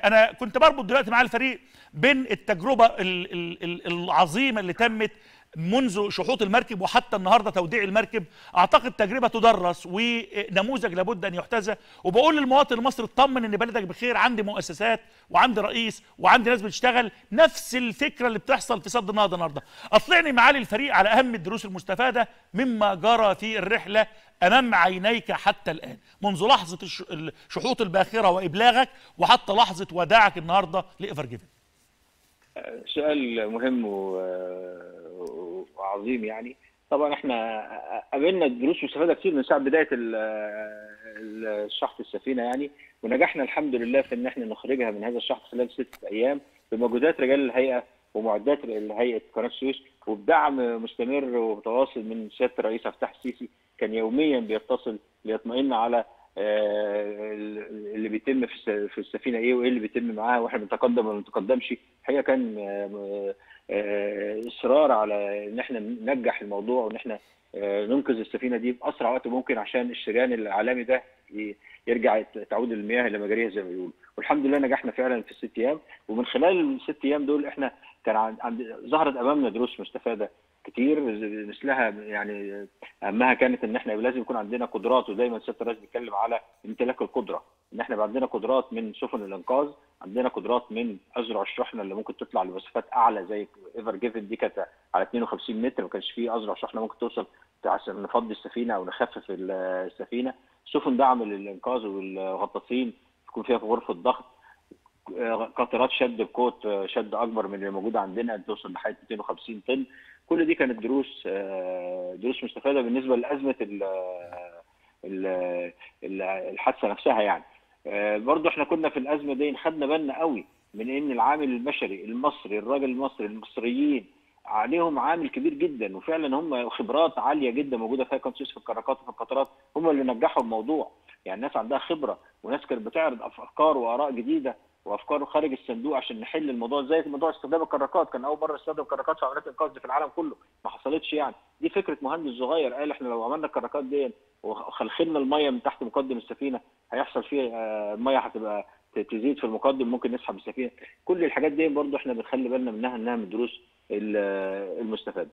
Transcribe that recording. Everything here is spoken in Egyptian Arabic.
انا كنت بربط دلوقتي مع الفريق بين التجربه ال- ال- ال- العظيمه اللي تمت منذ شحوط المركب وحتى النهارده توديع المركب اعتقد تجربه تدرس ونموذج لابد ان يحتذى وبقول للمواطن المصري اطمن ان بلدك بخير عندي مؤسسات وعندي رئيس وعندي ناس بتشتغل نفس الفكره اللي بتحصل في سد النهضه النهارده اطلعني معالي الفريق على اهم الدروس المستفاده مما جرى في الرحله امام عينيك حتى الان منذ لحظه الش- الشحوط الباخره وابلاغك وحتى لحظه وداعك النهارده لايفر جيفن سؤال مهم و- وعظيم يعني طبعا احنا قابلنا دروس مستفاده كتير من ساعه بدايه ال- ال- شحط السفينه يعني ونجحنا الحمد لله في ان احنا نخرجها من هذا الشحط خلال ستة ايام بمجهودات رجال الهيئه ومعدات هيئه قناه السويس وبدعم مستمر ومتواصل من سياده الرئيس عبد الفتاح السيسي كان يوميا بيتصل ليطمئن على آه، اللي بيتم في الس- في السفينه ايه وايه اللي بيتم معاها واحنا بنتقدم ولا ما بنتقدمش الحقيقه كان آه، آه، اصرار على ان احنا ننجح الموضوع وان احنا آه، ننقذ السفينه دي باسرع وقت ممكن عشان الشريان العالمي ده ي- يرجع تعود المياه الى مجاريها زي ما بيقولوا والحمد لله نجحنا فعلا في الست ايام ومن خلال الست ايام دول احنا كان عند عند- ظهرت امامنا دروس مستفاده كتير مثلها يعني اهمها كانت ان احنا لازم يكون عندنا قدرات ودايما سياده الرئيس بيتكلم على امتلاك القدره ان احنا يبقى عندنا قدرات من سفن الانقاذ عندنا قدرات من اذرع الشحنه اللي ممكن تطلع لمسافات اعلى زي ايفر جيفن دي كانت على 52 متر ما كانش فيه اذرع شحنه ممكن توصل عشان نفضي السفينه او نخفف السفينه سفن دعم للانقاذ والغطاسين يكون فيها في غرفه ضغط قطرات شد بقوه شد اكبر من اللي موجوده عندنا توصل لحد 250 طن كل دي كانت دروس آه، دروس مستفاده بالنسبه لازمه ال- ال- ال- الحادثه نفسها يعني آه، برضو احنا كنا في الازمه دي خدنا بالنا قوي من ان العامل البشري المصري الراجل المصري المصريين عليهم عامل كبير جدا وفعلا هم خبرات عاليه جدا موجوده في هيئه في الكراكات وفي القطارات هم اللي نجحوا الموضوع يعني الناس عندها خبره وناس كانت بتعرض أف- افكار واراء جديده وافكار خارج الصندوق عشان نحل الموضوع زي موضوع استخدام الكراكات كان اول مره استخدم كراكات في عمليات الانقاذ في العالم كله ما حصلتش يعني دي فكره مهندس صغير قال احنا لو عملنا الكراكات دي وخلخلنا الميه من تحت مقدم السفينه هيحصل فيه آه، الميه هتبقى ت- تزيد في المقدم ممكن نسحب السفينه كل الحاجات دي برضو احنا بنخلي بالنا منها انها من الدروس ال- المستفاده